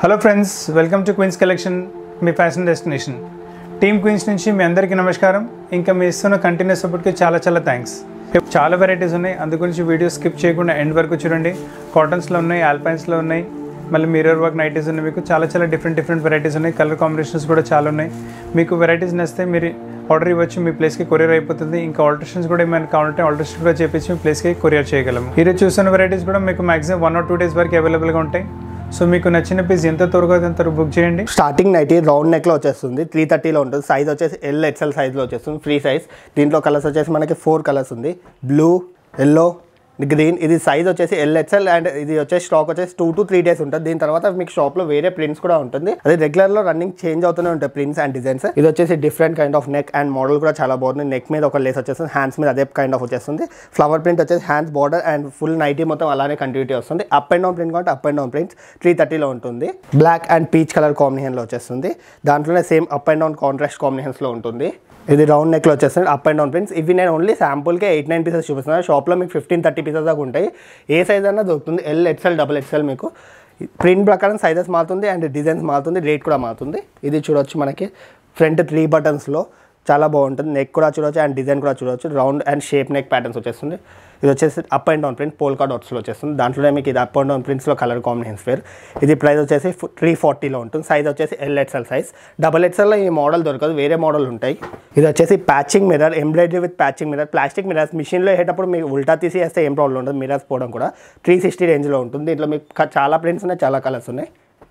hello friends welcome to queens collection మీ fashion destination team queens నుంచి మీ అందరికీ నమస్కారం ఇంకా మీ ఇస్తున్న కంటిన్యూస్ సపోర్ట్కి చాలా చాలా థ్యాంక్స్ చాలా వెరైటీస్ ఉన్నాయి అందు గురించి వీడియో స్కిప్ చేయకుండా ఎండ్ వరకు చూడండి కాటన్స్లో ఉన్నాయి ఆల్పైన్స్లో ఉన్నాయి మళ్ళీ మిర్రర్ వర్క్ నైటీస్ ఉన్నాయి మీకు చాలా చాలా డిఫరెంట్ డిఫరెంట్ వెరైటీస్ ఉన్నాయి కలర్ కాంబినేషన్స్ కూడా చాలా ఉన్నాయి మీకు వెరైటీస్ నచ్చితే మీరు ఆర్డర్ ఇవ్వచ్చు మీ ప్లేస్కి కొరియర్ అయిపోతుంది ఇంకా ఆల్టరేషన్స్ కూడా ఏమైనా కావాలంటే ఆల్టరేషన్ కూడా చేపించి మీ ప్లేస్కి కొరియర్ చేయగలము ఈరోజు చూస్తున్న వెరైటీస్ కూడా మీకు maximum one or two days వరకు అవైలబుల్గా ఉంటాయి సో మీకు నచ్చిన పీస్ ఎంత త్వరగా అంత బుక్ చేయండి స్టార్టింగ్ నైటీ రౌండ్ నెక్లో వచ్చేస్తుంది త్రీ థర్టీలో ఉంటుంది సైజ్ వచ్చేసి ఎల్ ఎక్సెల్ సైజ్లో వచ్చేస్తుంది ఫ్రీ సైజ్ దీంట్లో కలర్స్ వచ్చేసి మనకి ఫోర్ కలర్స్ ఉంది బ్లూ ఎల్లో గ్రీన్ ఇది సైజ్ వచ్చేసి ఎల్ ఎక్సెల్ అండ్ ఇది వచ్చేసి స్టాక్ వచ్చేసి టూ టు త్రీ డేస్ ఉంటుంది దీని తర్వాత మీకు షాప్లో వేరే ప్రింట్స్ కూడా ఉంటుంది అది రెగ్యులర్లో రన్నింగ్ చేంజ్ అవుతూనే ఉంటాయి ప్రింట్స్ అండ్ డిజైన్స్ ఇది వచ్చేసి different kind of neck and model కూడా చాలా బాగుంది నెక్ మీద ఒక లేస్ వచ్చేస్తుంది హ్యాండ్స్ మీద అదే కైండ్ ఆఫ్ వచ్చేస్తుంది ఫ్లవర్ ప్రింట్ వచ్చేసి hands border and full nighty మొత్తం అలానే కంటిన్యూటీ వస్తుంది అప్ అండ్ డౌన్ ప్రింట్ కాబట్టి up and down prints three థర్టీలో ఉంటుంది బ్లాక్ అండ్ పీచ్ కలర్ కాంబినేషన్లో వచ్చేస్తుంది దాంట్లోనే same up and down contrast కాంబినేషన్స్లో ఉంటుంది ఇది రౌండ్ నెక్లో వచ్చేస్తుంది అప్ అండ్ డౌన్ ప్రింట్స్ ఇవి నేను ఓన్లీ శాంపుల్కే ఎయిట్ నైన్ పీసెస్ చూపిస్తున్నాను షాప్లో మీకు ఫిఫ్టీన్ థర్టీ పీసెస్ దాకా ఉంటాయి ఏ సైజ్ అన్నా దొరుకుతుంది ఎల్ ఎక్స్ఎల్ డబుల్ ఎక్స్ఎల్ మీకు ప్రింట్ ప్రకారం సైజెస్ మారుతుంది అండ్ డిజైన్స్ మారుతుంది రేట్ కూడా మారుతుంది ఇది చూడొచ్చు మనకి ఫ్రంట్ త్రీ బటన్స్లో చాలా బాగుంటుంది నెక్ కూడా చూడొచ్చు అండ్ డిజైన్ కూడా చూడొచ్చు round and shape neck patterns వచ్చేస్తుంది ఇది వచ్చేసి up and down print polka డాట్స్లో వచ్చేస్తుంది దాంట్లోనే మీకు ఇది అప్ అండ్ డౌన్ ప్రింట్స్లో కలర్ కాంబినేషన్స్ వేర్ ఇది ప్రైస్ వచ్చేసి త్రీ ఫార్టీలో ఉంటుంది సైజ్ వచ్చేసి ఎల్ ఎక్స్ఎల్ సైజ్ డబల్ ఎక్స్ఎల్లో ఈ మోడల్ దొరకదు వేరే మోడల్ ఉంటాయి ఇది వచ్చేసి patching mirror embroidery with patching mirror plastic mirrors మిషన్లో వేసేటప్పుడు మీకు ఉల్టా తీసి వేస్తే ఏం ప్రాబ్లం ఉండదు మిర్రర్స్ పోవడం కూడా త్రీ సిక్స్టీ రేంజ్లో ఉంటుంది దీంట్లో మీకు క- చాలా ప్రింట్స్ ఉన్నాయి చాలా కలర్స్ ఉన్నాయి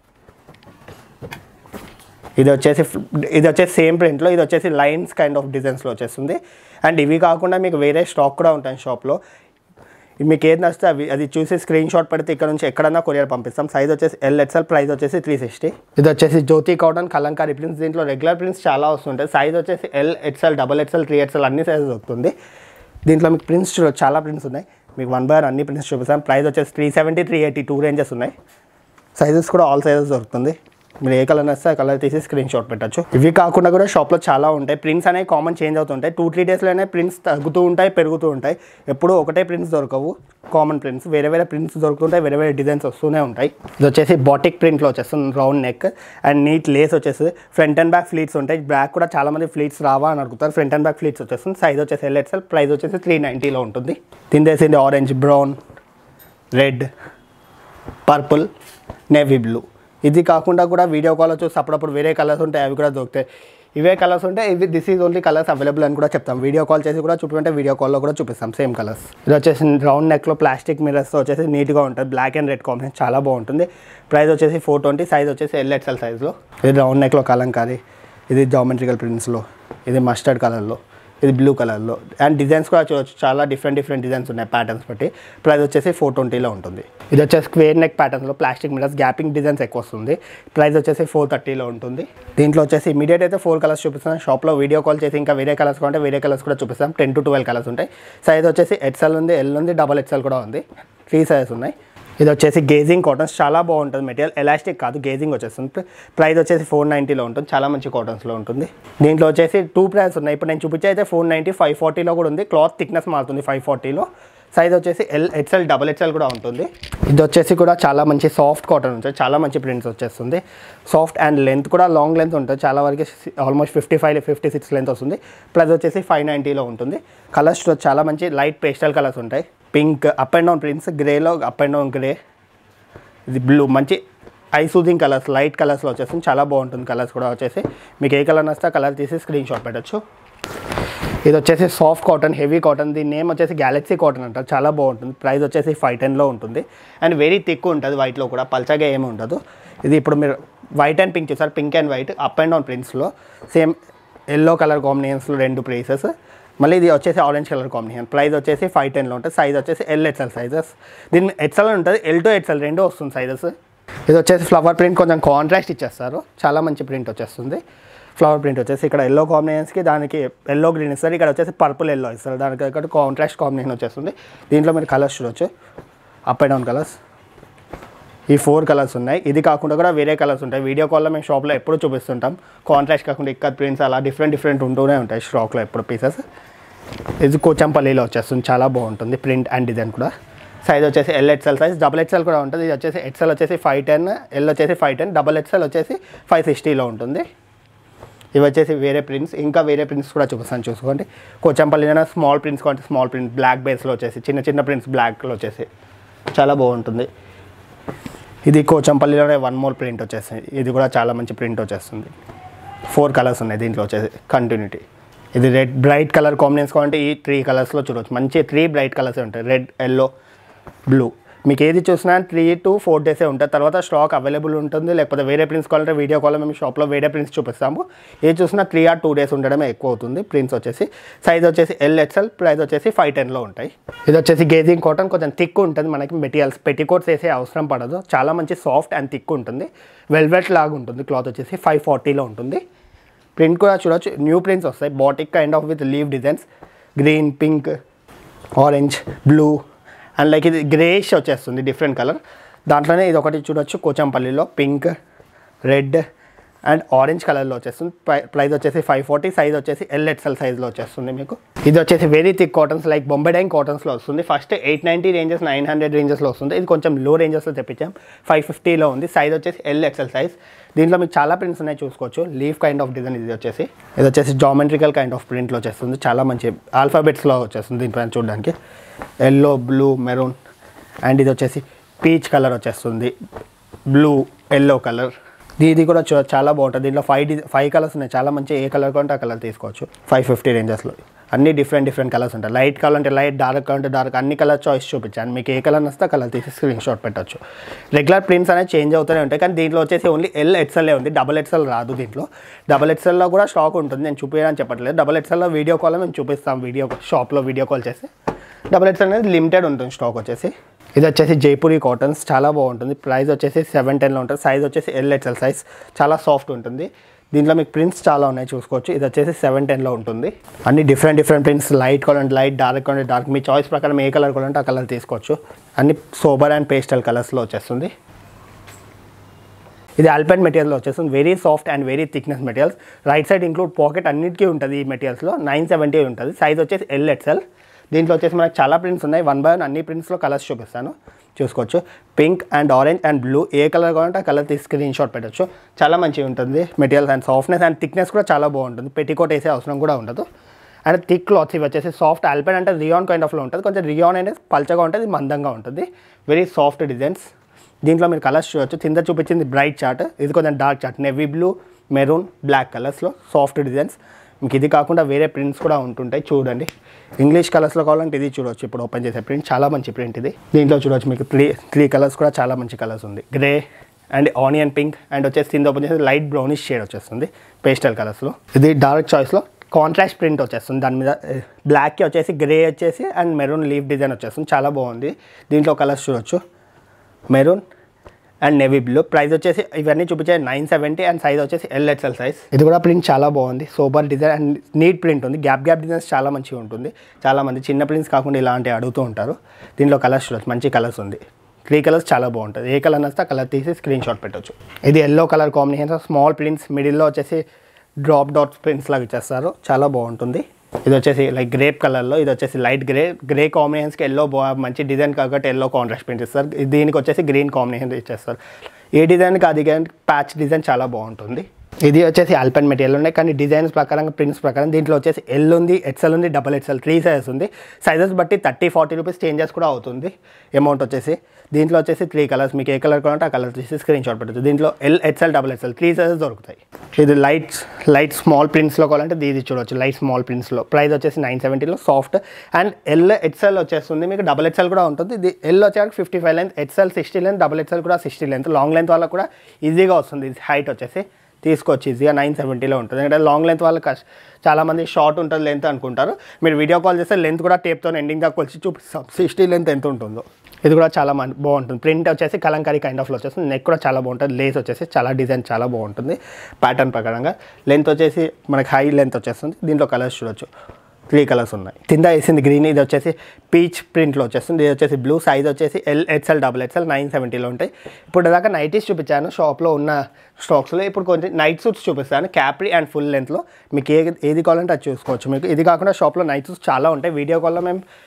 ఇది వచ్చేసి ఇది వచ్చేసి సేమ్ ప్రింట్లో ఇది వచ్చేసి లైన్స్ కైండ్ ఆఫ్ డిజైన్స్లో వచ్చేస్తుంది అండ్ ఇవి కాకుండా మీకు వేరే స్టాక్ కూడా ఉంటాయి షాప్లో మీకు ఏది నచ్చితే అవి అది చూసి స్క్రీన్ షాట్ పెడితే ఇక్కడ నుంచి ఎక్కడన్నా కొరియర్ పంపిస్తాం సైజ్ వచ్చేసి ఎల్ ఎక్స్ఎల్ ప్రైస్ వచ్చేసి త్రీ సిక్స్టీ ఇది వచ్చేసి జ్యోతి కాటన్ కలంకారీ ప్రింట్స్ దీంట్లో రెగ్యులర్ ప్రింట్స్ చాలా వస్తుంటాయి సైజ్ వచ్చేసి L XL double XL three XL అన్ని సైజెస్ దొరుకుతుంది దీంట్లో మీకు ప్రింట్స్ చూడొచ్చు చాలా ప్రింట్స్ ఉన్నాయి మీకు వన్ బై వన్ అన్ని ప్రింట్స్ చూపిస్తాం ప్రైస్ వచ్చేసి three seventy three eighty two ranges ఉన్నాయి సైజెస్ కూడా ఆల్ సైజెస్ దొరుకుతుంది మీరు ఏ కలర్ నచ్చితే ఆ కలర్ తీసి స్క్రీన్ షాట్ పెట్టచ్చు ఇవి కాకుండా కూడా షాప్లో చాలా ఉంటాయి ప్రింట్స్ అనేవి కామన్ చేంజ్ అవుతుంటాయి టూ త్రీ డేస్లోనే ప్రింట్స్ తగ్గుతూ ఉంటాయి పెరుగుతూ ఉంటాయి ఎప్పుడూ ఒకటే ప్రింట్స్ దొరకవు కామన్ ప్రింట్స్ వేరే వేరే ప్రింట్స్ దొరుకుతుంటాయి వేరే వేరే డిజైన్స్ వస్తూనే ఉంటాయి ఇది వచ్చేసి బాటిక్ ప్రింట్లో వచ్చేస్తుంది round neck and neat lace వచ్చేసి ఫ్రంట్ అండ్ బ్యాక్ ఫ్లీట్స్ ఉంటాయి బ్యాక్ కూడా చాలా మంది ఫ్లీట్స్ రావా అని అడుగుతారు ఫ్రంట్ అండ్ బ్యాక్ ఫ్లీట్స్ వచ్చేస్తుంది సైజ్ వచ్చేసి ఎల్ఎక్స్ఎల్ ప్రైస్ వచ్చేసి త్రీ నైంటీలో ఉంటుంది తిందేసింది orange brown red purple navy blue ఇది కాకుండా కూడా వీడియో కాల్ చూసి అప్పుడప్పుడు వేరే కలర్స్ ఉంటాయి అవి కూడా దొరుకుతాయి ఇవే కలర్స్ ఉంటాయి ఇవి this is only colours available అని కూడా చెప్తాం వీడియో కాల్ చేసి కూడా చూపించే వీడియో కాల్లో కూడా చూపిస్తాం సేమ్ కలర్స్ ఇది వచ్చేసి రౌండ్ నెక్లో ప్లాస్టిక్ మిరర్స్తో వచ్చేసి నీట్గా ఉంటుంది బ్లాక్ అండ్ రెడ్ కాంబినేషన్ చాలా బాగుంటుంది ప్రైస్ వచ్చేసి ఫోర్ ట్వంటీ సైజ్ వచ్చేసి ఎల్ ఎక్స్ఎల్ సైజ్లో ఇది రౌండ్ నెక్లో కలంకారీ ఇది జామెట్రికల్ ప్రింట్స్లో ఇది మస్టర్డ్ కలర్లో ఇది బ్లూ కలర్లో అండ్ డిజైన్స్ కూడా చూడొచ్చు చాలా డిఫరెంట్ డిఫరెంట్ డిజైన్స్ ఉన్నాయి ప్యాటర్న్స్ బట్టి ప్రైస్ వచ్చేసి ఫోర్ ట్వంటీలో ఉంటుంది ఇది వచ్చేసి స్క్వేర్ నెక్ ప్యాటర్న్లో ప్లాస్టిక్ మిరర్స్ గ్యాపింగ్ డిజైన్స్ ఎక్కువ వస్తుంది ప్రైస్ వచ్చేసి ఫోర్ థర్టీలో ఉంటుంది దీంట్లో వచ్చేసి ఇమీడియట్ అయితే ఫోర్ కలర్స్ చూపిస్తాం షాప్లో వీడియో కాల్ చేసి ఇంకా వేరే కలర్స్ కావాలంటే వేరే కలర్స్ కూడా చూపిస్తాం టెన్ టు ట్వెల్వ్ కలర్స్ ఉంటాయి సైజ్ వచ్చేసి ఎక్సెల్ ఉంది ఎల్ ఉంది డబల్ ఎక్సెల్ కూడా ఉంది త్రీ సైజెస్ ఉన్నాయి ఇది వచ్చేసి గేజింగ్ కాటన్స్ చాలా బాగుంటుంది మెటీరియల్ ఎలాస్టిక్ కాదు గేజింగ్ వచ్చేస్తుంది ప్రైస్ వచ్చేసి ఫోర్ నైంటీలో ఉంటుంది చాలా మంచి కాటన్స్లో ఉంటుంది దీంట్లో వచ్చేసి టూ ప్రైస్ ఉన్నాయి ఇప్పుడు నేను చూపించే అయితే ఫోర్ నైంటీ ఫైవ్ ఫార్టీలో కూడా ఉంది క్లాత్ థిక్నెస్ మారుతుంది ఫైవ్ ఫార్టీలో సైజ్ వచ్చేసి ఎల్ ఎక్స్ఎల్ డబల్ ఎక్స్ఎల్ కూడా ఉంటుంది ఇది వచ్చేసి కూడా చాలా మంచి సాఫ్ట్ కాటన్ ఉంటుంది చాలా మంచి ప్రింట్స్ వచ్చేస్తుంది సాఫ్ట్ అండ్ లెంత్ కూడా లాంగ్ లెంత్ ఉంటుంది చాలా వరకు almost fifty five fifty six length వస్తుంది ప్లస్ వచ్చేసి ఫైవ్ నైంటీలో ఉంటుంది కలర్స్ చాలా మంచి లైట్ పేస్టల్ కలర్స్ ఉంటాయి pink up and down prints గ్రేలో అప్ అండ్ డౌన్ గ్రే ఇది బ్లూ మంచి ఐ సూదింగ్ కలర్స్ లైట్ కలర్స్లో వచ్చేస్తుంది చాలా బాగుంటుంది కలర్స్ కూడా వచ్చేసి మీకు ఏ కలర్ నచ్చితే ఆ కలర్ తీసి స్క్రీన్ షాట్ పెట్టచ్చు ఇది వచ్చేసి సాఫ్ట్ కాటన్ హెవీ కాటన్ దీని నేమ్ వచ్చేసి గ్యాలక్సీ కాటన్ అంటారు చాలా బాగుంటుంది ప్రైస్ వచ్చేసి ఫైవ్ టెన్లో ఉంటుంది అండ్ వెరీ థిక్ ఉంటుంది వైట్లో కూడా పల్చగా ఏమి ఉండదు ఇది ఇప్పుడు మీరు వైట్ అండ్ పింక్ చూసారు pink and white up and down ప్రింట్స్లో సేమ్ ఎల్లో కలర్ కాంబినేషన్స్లో రెండు ప్రైసెస్ మళ్ళీ ఇది వచ్చేసి ఆరెంజ్ కలర్ కాంబినేషన్ ప్రైస్ వచ్చేసి ఫైవ్ టెన్లో ఉంటుంది సైజ్ వచ్చేసి ఎల్ ఎక్స్ఎల్ సైజెస్ దీని ఎక్స్ఎల్ ఉంటుంది ఎల్ టు ఎక్స్ఎల్ రెండు వస్తుంది సైజెస్ ఇది వచ్చేసి ఫ్లవర్ ప్రింట్ కొంచెం కాంట్రాస్ట్ ఇచ్చేస్తారు చాలా మంచి ప్రింట్ వచ్చేస్తుంది ఫ్లవర్ ప్రింట్ వచ్చేసి ఇక్కడ ఎల్లో కాంబినేషన్స్కి దానికి ఎల్లో గ్రీన్ ఇస్తారు ఇక్కడ వచ్చేసి పర్పుల్ ఎల్లో ఇస్తారు దానికి ఇక్కడ కాంట్రాస్ట్ కాంబినేషన్ వచ్చేస్తుంది దీంట్లో మీరు కలర్స్ చూడొచ్చు అప్ అండ్ డౌన్ కలర్స్ ఈ ఫోర్ కలర్స్ ఉన్నాయి ఇది కాకుండా కూడా వేరే కలర్స్ ఉంటాయి వీడియో కాల్లో మేము షాప్లో ఎప్పుడు చూపిస్తుంటాం కాంట్రాస్ట్ కాకుండా ఇక్కడ ప్రింట్స్ అలా డిఫరెంట్ డిఫరెంట్ ఉంటూనే ఉంటాయి స్టాక్లో ఎప్పుడు పీసెస్ ఇది కోచంపల్లిలో వచ్చేస్తుంది చాలా బాగుంటుంది ప్రింట్ అండ్ డిజైన్ కూడా సైజ్ వచ్చేసి L XL size double XL కూడా ఉంటుంది ఇది వచ్చేసి ఎక్స్ఎల్ వచ్చేసి ఫైవ్ టెన్ ఎల్ వచ్చేసి ఫైవ్ టెన్ డబుల్ ఎక్స్ఎల్ వచ్చేసి ఫైవ్ సిక్స్టీలో ఉంటుంది ఇవి వచ్చేసి వేరే ప్రింట్స్ ఇంకా వేరే ప్రింట్స్ కూడా చూపిస్తాను చూసుకోండి కోచంపల్లిలో స్మాల్ ప్రింట్స్ కాబట్టి స్మాల్ ప్రింట్ బ్లాక్ బేస్లో వచ్చేసి చిన్న చిన్న ప్రింట్స్ బ్లాక్లో వచ్చేసి చాలా బాగుంటుంది ఇది కోచంపల్లిలోనే వన్ మోర్ ప్రింట్ వచ్చేసింది ఇది కూడా చాలా మంచి ప్రింట్ వచ్చేస్తుంది ఫోర్ కలర్స్ ఉన్నాయి దీంట్లో వచ్చేసి కంటిన్యూటీ ఇది రెడ్ బ్రైట్ కలర్ కాంబినేషన్ కావాలంటే ఈ త్రీ కలర్స్లో చూడవచ్చు మంచి త్రీ బ్రైట్ కలర్స్ ఉంటాయి రెడ్ ఎల్లో బ్లూ మీకు ఏది చూసినా త్రీ టు ఫోర్ డేసే ఉంటుంది తర్వాత స్టాక్ అవైలబుల్ ఉంటుంది లేకపోతే వేరే ప్రింట్స్ కావాలంటే వీడియో కాల్ మేము షాప్లో వేరే ప్రింట్స్ చూపిస్తాము ఏది చూసినా త్రీ ఆర్ టూ డేస్ ఉండడమే ఎక్కువ అవుతుంది ప్రింట్స్ వచ్చేసి సైజ్ వచ్చేసి ఎల్ ఎక్స్ఎల్ ప్రైస్ వచ్చేసి ఫైవ్ టెన్లో ఉంటాయి ఇది వచ్చేసి గేజింగ్ కాటన్ కొంచెం థిక్ ఉంటుంది మనకి మెటీరియల్స్ పెట్టికోట్స్ వేసే అవసరం పడదు చాలా మంచి సాఫ్ట్ అండ్ థిక్ ఉంటుంది వెల్వెట్ లాగా ఉంటుంది క్లాత్ వచ్చేసి ఫైవ్ ఫార్టీలో ఉంటుంది ప్రింట్ కూడా చూడొచ్చు న్యూ ప్రింట్స్ వస్తాయి batik kind of with leaf designs green pink orange blue and like ఇది గ్రేష్ వచ్చేస్తుంది డిఫరెంట్ కలర్ దాంట్లోనే ఇది ఒకటి చూడొచ్చు కోచంపల్లిలో పింక్ రెడ్ అండ్ ఆరెంజ్ కలర్లో వచ్చేస్తుంది ప్రై- ప్రైస్ వచ్చేసి ఫైవ్ ఫార్టీ సైజ్ వచ్చేసి ఎల్ ఎక్స్ఎల్ సైజ్లో వచ్చేస్తుంది మీకు ఇది వచ్చేసి very thick cottons like Bombay dyeing కాటన్స్లో వస్తుంది first eight ninety ranges nine hundred రేంజెస్లో వస్తుంది ఇది కొంచెం లో రేంజెస్లో తెప్పించాం ఫైవ్ ఫిఫ్టీలో ఉంది సైజ్ వచ్చేసి ఎల్ ఎక్స్ఎల్ సైజ్ దీంట్లో మీకు చాలా ప్రింట్స్ ఉన్నాయి చూసుకోవచ్చు లీఫ్ కైండ్ ఆఫ్ డిజైన్ ఇది వచ్చేసి ఇది వచ్చేసి జామెట్రికల్ కైండ్ ఆఫ్ ప్రింట్లో వచ్చేస్తుంది చాలా మంచి ఆల్ఫాబెట్స్లో వచ్చేస్తుంది దీనిపైన చూడడానికి ఎల్లో బ్లూ మెరూన్ అండ్ ఇది వచ్చేసి పీచ్ కలర్ వచ్చేస్తుంది బ్లూ ఎల్లో కలర్ ఇది కూడా చూ- చాలా బాగుంటుంది దీంట్లో ఫైవ్ డి ఫైవ్ కలర్స్ ఉన్నాయి చాలా మంచి ఏ కలర్ కావాలంటే ఆ కలర్ తీసుకోవచ్చు ఫైవ్ ఫిఫ్టీ రేంజెస్లో అన్ని డిఫరెంట్ డిఫరెంట్ కలర్స్ ఉంటాయి లైట్ కావాలంటే లైట్ డార్క్ కావాలంటే డార్క్ అన్ని కలర్ చాయిస్ చూపించాను మీకు ఏ కలర్ నస్తే కలర్ తీసి స్క్రీన్ షాట్ పెట్టచ్చు రెగ్యులర్ ప్రింట్స్ అనేవి చేంజ్ అవుతూనే ఉంటాయి కానీ దీంట్లో వచ్చేసి ఓన్లీ ఎల్ ఎక్స్ఎల్ఏ ఉంది డబల్ ఎక్స్ఎల్ రాదు దీంట్లో డబల్ ఎక్స్ఎల్లో కూడా స్టాక్ ఉంటుంది నేను చూపించడానికి చెప్పట్లేదు డబల్ ఎక్స్ఎల్లో వీడియో కాల్ మేము చూపిస్తాం వీడియో షాప్లో వీడియో కాల్ చేసి డబల్ ఎక్స్ఎల్ అనేది లిమిటెడ్ ఉంటుంది స్టాక్ వచ్చేసి ఇది వచ్చేసి జైపూరి కాటన్స్ చాలా బాగుంటుంది ప్రైస్ వచ్చేసి సెవెన్ టెన్లో ఉంటుంది సైజ్ వచ్చేసి ఎల్ ఎక్స్ఎల్ సైజ్ చాలా సాఫ్ట్ ఉంటుంది దీంట్లో మీకు ప్రింట్స్ చాలా ఉన్నాయి చూసుకోవచ్చు ఇది వచ్చేసి సెవెన్ టెన్లో ఉంటుంది అన్ని డిఫరెంట్ డిఫరెంట్ ప్రింట్స్ లైట్ కావాలంటే లైట్ డార్క్ కావాలంటే డార్క్ మీ చాయిస్ ప్రకారం ఏ కలర్ కావాలంటే ఆ కలర్ తీసుకోవచ్చు అన్ని సోబర్ అండ్ పేస్టల్ కలర్స్లో వచ్చేస్తుంది ఇది అల్పెన్ మెటీరియల్ వచ్చేస్తుంది very soft and very thickness materials right side include pocket అన్నిటికీ ఉంటుంది ఈ మెటీరియల్స్లో నైన్ సెవెంటీ ఉంటుంది సైజ్ వచ్చేసి ఎల్ ఎక్స్ఎల్ దీంట్లో వచ్చేసి మనకు చాలా ప్రింట్స్ ఉన్నాయి వన్ బై వన్ అన్ని ప్రింట్స్లో కలర్స్ చూపిస్తాను చూసుకోవచ్చు pink and orange and blue ఏ కలర్ కావాలంటే ఆ కలర్ తీసి స్క్రీన్ షాట్ పెట్టచ్చు చాలా మంచిగా ఉంటుంది materials and softness and thickness కూడా చాలా బాగుంటుంది పెట్టికోట్ వేసే అవసరం కూడా ఉండదు అండ్ థిక్ క్లాత్ ఇవి వచ్చేసి సాఫ్ట్ ఆల్పెన్ అంటే రియాన్ కైండ్ ఆఫ్లో ఉంటుంది కొంచెం రియాన్ అనేది పల్చగా ఉంటుంది మందంగా ఉంటుంది వెరీ సాఫ్ట్ డిజైన్స్ దీంట్లో మీరు కలర్స్ చూడొచ్చు కింద చూపించింది బ్రైట్ చార్ట్ ఇది కొంచెం dark chart navy blue maroon black కలర్స్లో సాఫ్ట్ డిజైన్స్ మీకు ఇది కాకుండా వేరే ప్రింట్స్ కూడా ఉంటుంటాయి చూడండి ఇంగ్లీష్ కలర్స్లో కావాలంటే ఇది చూడొచ్చు ఇప్పుడు ఓపెన్ చేసే ప్రింట్ చాలా మంచి ప్రింట్ ఇది దీంట్లో చూడొచ్చు మీకు త్రీ త్రీ కలర్స్ కూడా చాలా మంచి కలర్స్ ఉంది grey and onion pink and వచ్చేసి కింద ఓపెన్ చేసి లైట్ బ్రౌనిష్ షేడ్ వచ్చేస్తుంది పేస్టల్ కలర్స్లో ఇది డార్క్ చాయిస్లో కాంట్రాస్ట్ ప్రింట్ వచ్చేస్తుంది దాని మీద బ్లాక్కి వచ్చేసి గ్రే వచ్చేసి అండ్ మెరూన్ లీఫ్ డిజైన్ వచ్చేస్తుంది చాలా బాగుంది దీంట్లో కలర్స్ చూడొచ్చు maroon and navy blue price వచ్చేసి ఇవన్నీ చూపించే నైన్ సెవెంటీ అండ్ సైజ్ వచ్చేసి ఎల్ ఎక్స్ఎల్ సైజ్ ఇది కూడా ప్రింట్ చాలా బాగుంది super design and neat print ఉంది గ్యాప్ గ్యాప్ డిజైన్స్ చాలా మంచిగా ఉంటుంది చాలా మంది చిన్న ప్రింట్స్ కాకుండా ఇలాంటివి అడుగుతూ ఉంటారు దీంట్లో కలర్స్ చూడొచ్చు మంచి కలర్స్ ఉంది త్రీ కలర్స్ చాలా బాగుంటుంది ఏ కలర్ నస్తే ఆ కలర్ తీసి స్క్రీన్ షాట్ పెట్టొచ్చు ఇది yellow colour combination small prints మిడిల్లో వచ్చేసి డ్రాప్ డాట్స్ ప్రింట్స్ లాగా ఇచ్చేస్తారు చాలా బాగుంటుంది ఇది వచ్చేసి లైక్ గ్రేప్ కలర్లో ఇది వచ్చేసి లైట్ గ్రే గ్రే కాంబినేషన్స్కి ఎల్లో మంచి డిజైన్ కాబట్టి ఎల్లో కాంట్రాస్ట్ ప్రింట్ ఇస్తారు ఇది- దీనికి వచ్చేసి గ్రీన్ కాంబినేషన్ ఇచ్చేస్తారు ఏ డిజైన్కి అది కానీ ప్యాచ్ డిజైన్ చాలా బాగుంటుంది ఇది వచ్చేసి ఆల్పెన్ మెటీరియల్ ఉన్నాయి కానీ డిజైన్స్ ప్రకారం ప్రింట్స్ ప్రకారం దీంట్లో వచ్చేసి ఎల్ ఉంది ఎక్సెల్ ఉంది డబల్ ఎక్సెల్ త్రీ సైజెస్ ఉంది సైజెస్ బట్టి థర్టీ ఫార్టీ రూపీస్ చేంజెస్ కూడా అవుతుంది అమౌంట్ వచ్చేసి దీంట్లో వచ్చేసి త్రీ కలర్స్ మీకు ఏ కలర్ కావాలంటే ఆ కలర్ తీసి స్క్రీన్ షాట్ పెట్టచ్చు దీంట్లో L XL double XL three sizes దొరుకుతాయి ఇది లైట్ లైట్ స్మాల్ ప్రింట్స్లో కావాలంటే ఇది చూడవచ్చు లైట్ స్మాల్ ప్రింట్స్లో ప్రైస్ వచ్చేసి నైన్ సెవెంటీలో సాఫ్ట్ అండ్ ఎల్ ఎక్సెల్ వచ్చేస్తుంది మీకు డబల్ ఎక్సెల్ కూడా ఉంటుంది ఇది ఎల్ వచ్చేసరికి fifty five length XL sixty length double XL కూడా సిక్స్టీ లెంత్ లాంగ్ లెంత్ వాళ్ళకి కూడా ఈజీగా వస్తుంది హైట్ వచ్చేసి తీసుకోవచ్చు ఈజీగా నైన్ సెవెంటీలో ఉంటుంది ఎందుకంటే లాంగ్ లెంత్ వాళ్ళకి కష్ట చాలామంది షార్ట్ ఉంటుంది లెంత్ అనుకుంటారు మీరు వీడియో కాల్ చేస్తే లెంత్ కూడా టేప్తో ఎండింగ్ దాకా కొలిచి చూపిస్తాం సిక్స్టీ లెంత్ ఎంత ఉంటుందో ఇది కూడా చాలా మం- బాగుంటుంది ప్రింట్ వచ్చేసి కలంకారీ కైండ్ ఆఫ్లో వచ్చేస్తుంది నెక్ కూడా చాలా బాగుంటుంది లేస్ వచ్చేసి చాలా డిజైన్ చాలా బాగుంటుంది ప్యాటర్న్ ప్రకారంగా లెంత్ వచ్చేసి మనకి హై లెంత్ వచ్చేస్తుంది దీంట్లో కలర్స్ చూడొచ్చు త్రీ కలర్స్ ఉన్నాయి కింద వేసింది గ్రీన్ ఇది వచ్చేసి పీచ్ ప్రింట్లో వచ్చేస్తుంది ఇది వచ్చేసి బ్లూ సైజ్ వచ్చేసి L XL double XL nine సెవెంటీలో ఉంటాయి ఇప్పుడు దాకా నైటీస్ చూపించాను షాప్లో ఉన్న స్టాక్స్లో ఇప్పుడు కొంచెం నైట్ సూట్స్ చూపిస్తాను క్యాప్రీ అండ్ ఫుల్ లెంత్లో మీకు ఏ ఏది కావాలంటే అది చూసుకోవచ్చు మీకు ఇది కాకుండా షాప్లో నైట్ సూట్స్ చాలా ఉంటాయి వీడియో కాల్లో మేము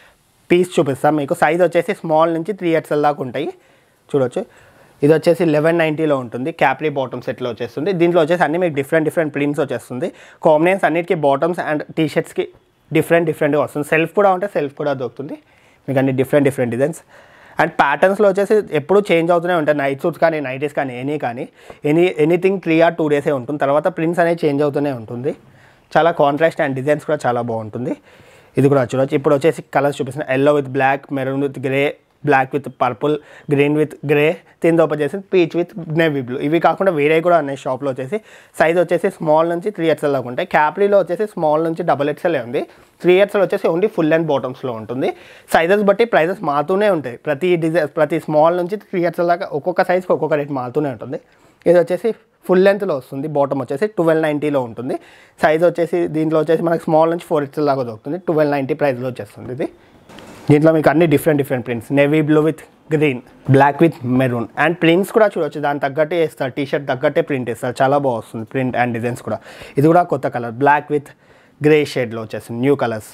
పీస్ చూపిస్తాం మీకు సైజ్ వచ్చేసి స్మాల్ నుంచి త్రీ ఎక్స్ఎల్ దాకా ఉంటాయి చూడొచ్చు ఇది వచ్చేసి లెవెన్ నైంటీలో ఉంటుంది క్యాప్రీ బాటమ్ సెట్లో వచ్చేస్తుంది దీంట్లో వచ్చేసి అన్ని మీకు డిఫరెంట్ డిఫరెంట్ ప్రింట్స్ వచ్చేస్తుంది కాంబినేషన్స్ అన్నిటికీ బాటమ్స్ అండ్ టీ షర్ట్స్కి డిఫరెంట్ డిఫరెంట్గా వస్తుంది సెల్ఫ్ కూడా ఉంటే సెల్ఫ్ కూడా దొరుకుతుంది మీకు అన్ని డిఫరెంట్ డిఫరెంట్ డిజైన్స్ అండ్ ప్యాటర్న్స్లో వచ్చేసి ఎప్పుడు చేంజ్ అవుతూనే ఉంటాయి నైట్ సూట్స్ కానీ నైటీస్ కానీ ఎనీ కానీ any anything three or two డేసే ఉంటుంది తర్వాత ప్రింట్స్ అనేది చేంజ్ అవుతూనే ఉంటుంది చాలా కాంట్రాస్ట్ అండ్ డిజైన్స్ కూడా చాలా బాగుంటుంది ఇది కూడా చూడవచ్చు ఇప్పుడు వచ్చేసి కలర్స్ చూపిస్తున్నాయి yellow with black maroon with grey black with purple green with grey తింద ఓపెన్ చేసి పీచ్ విత్ నేవీ బ్లూ ఇవి కాకుండా వేరే కూడా ఉన్నాయి షాప్లో వచ్చేసి సైజ్ వచ్చేసి స్మాల్ నుంచి త్రీ ఎక్స్ఎల్ దాకా ఉంటాయి క్యాప్రీలో వచ్చేసి స్మాల్ నుంచి డబల్ ఎక్స్ఎల్ ఉంది త్రీ ఎక్స్ఎల్ వచ్చేసి ఓన్లీ ఫుల్ అండ్ బాటమ్స్లో ఉంటుంది సైజెస్ బట్టి ప్రైజెస్ మారుతూనే ఉంటాయి ప్రతి డిజైన్ ప్రతి స్మాల్ నుంచి త్రీ ఎక్స్ఎల్ దాకా ఒక్కొక్క సైజ్కి ఒక్కొక్క రేట్ మారుతూనే ఉంటుంది ఇది వచ్చేసి ఫుల్ లెంత్లో వస్తుంది బాటమ్ వచ్చేసి ట్వెల్వ్ నైంటీలో ఉంటుంది సైజ్ వచ్చేసి దీంట్లో వచ్చేసి మనకి స్మాల్ నుంచి ఫోర్ ఎక్స్ఎల్ దాకా దొరుకుతుంది ట్వెల్వ్ నైంటీ ప్రైస్లో వచ్చేస్తుంది ఇది దీంట్లో మీకు అన్ని different different prints navy blue with green black with maroon and prints కూడా చూడొచ్చు దాని తగ్గట్టే వేస్తారు టీ షర్ట్ తగ్గట్టే ప్రింట్ వేస్తారు చాలా బాగా వస్తుంది ప్రింట్ అండ్ డిజైన్స్ కూడా ఇది కూడా కొత్త కలర్ బ్లాక్ విత్ గ్రే షేడ్లో వచ్చేసింది న్యూ కలర్స్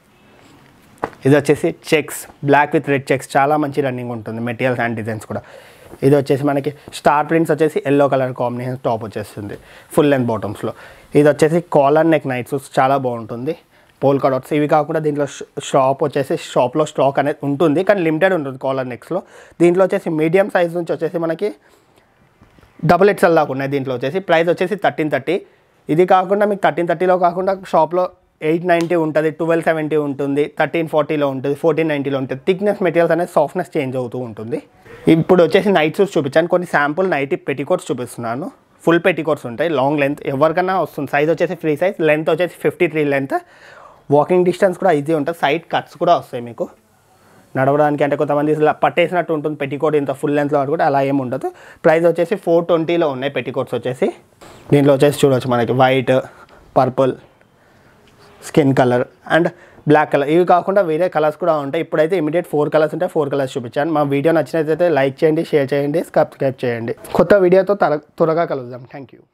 ఇది వచ్చేసి checks black with red checks చాలా మంచి రన్నింగ్ ఉంటుంది మెటీరియల్స్ అండ్ డిజైన్స్ కూడా ఇది వచ్చేసి మనకి స్టార్ ప్రింట్స్ వచ్చేసి ఎల్లో కలర్ కాంబినేషన్ టాప్ వచ్చేస్తుంది ఫుల్ లెంత్ బాటమ్స్లో ఇది వచ్చేసి కాలర్ నెక్ నైట్స్ చాలా బాగుంటుంది పోల్ కడౌట్స్ ఇవి కాకుండా దీంట్లో షాప్ వచ్చేసి షాప్లో స్టాక్ అనేది ఉంటుంది కానీ లిమిటెడ్ ఉంటుంది కాలర్ నెక్స్లో దీంట్లో వచ్చేసి మీడియం సైజ్ నుంచి వచ్చేసి మనకి డబుల్ ఎక్స్ఎల్ దాకా ఉన్నాయి దీంట్లో వచ్చేసి ప్రైస్ వచ్చేసి థర్టీన్ థర్టీ ఇది కాకుండా మీకు థర్టీన్ థర్టీలో కాకుండా షాప్లో ఎయిట్ నైంటీ ఉంటుంది ట్వెల్వ్ సెవెంటీ ఉంటుంది థర్టీన్ ఫార్టీలో ఉంటుంది ఫోర్టీన్ నైంటీలో ఉంటుంది థిక్నెస్ మెటీరియల్స్ అనేది సాఫ్ట్నెస్ చేంజ్ అవుతూ ఉంటుంది ఇప్పుడు వచ్చేసి నైట్ సూట్స్ చూపించాను కొన్ని శాంపుల్ నైటీ పెట్టికోట్స్ చూపిస్తున్నాను ఫుల్ పెట్టికోట్స్ ఉంటాయి లాంగ్ లెంత్ ఎవరికైనా వస్తుంది సైజ్ వచ్చేసి ఫ్రీ సైజ్ లెంత్ వచ్చేసి fifty three length walking distance కూడా ఈజీ ఉంటుంది సైడ్ కట్స్ కూడా వస్తాయి మీకు నడవడానికి అంటే కొంతమంది ఇలా పట్టేసినట్టు ఉంటుంది పెట్టికోట్ ఇంత ఫుల్ లెంత్లో కూడా అలా ఏమి ఉండదు ప్రైస్ వచ్చేసి ఫోర్ ట్వంటీలో ఉన్నాయి పెట్టికోట్స్ వచ్చేసి దీంట్లో వచ్చేసి చూడవచ్చు మనకి white purple skin colour and black colour ఇవి కాకుండా వేరే కలర్స్ కూడా ఉంటాయి ఇప్పుడైతే ఇమీడియట్ ఫోర్ కలర్స్ ఉంటాయి ఫోర్ కలర్స్ చూపించాను మా వీడియో నచ్చినట్లయితే లైక్ చేయండి షేర్ చేయండి సబ్స్క్రైబ్ చేయండి కొత్త వీడియోతో త్వర త్వరగా కలుద్దాం థ్యాంక్ యూ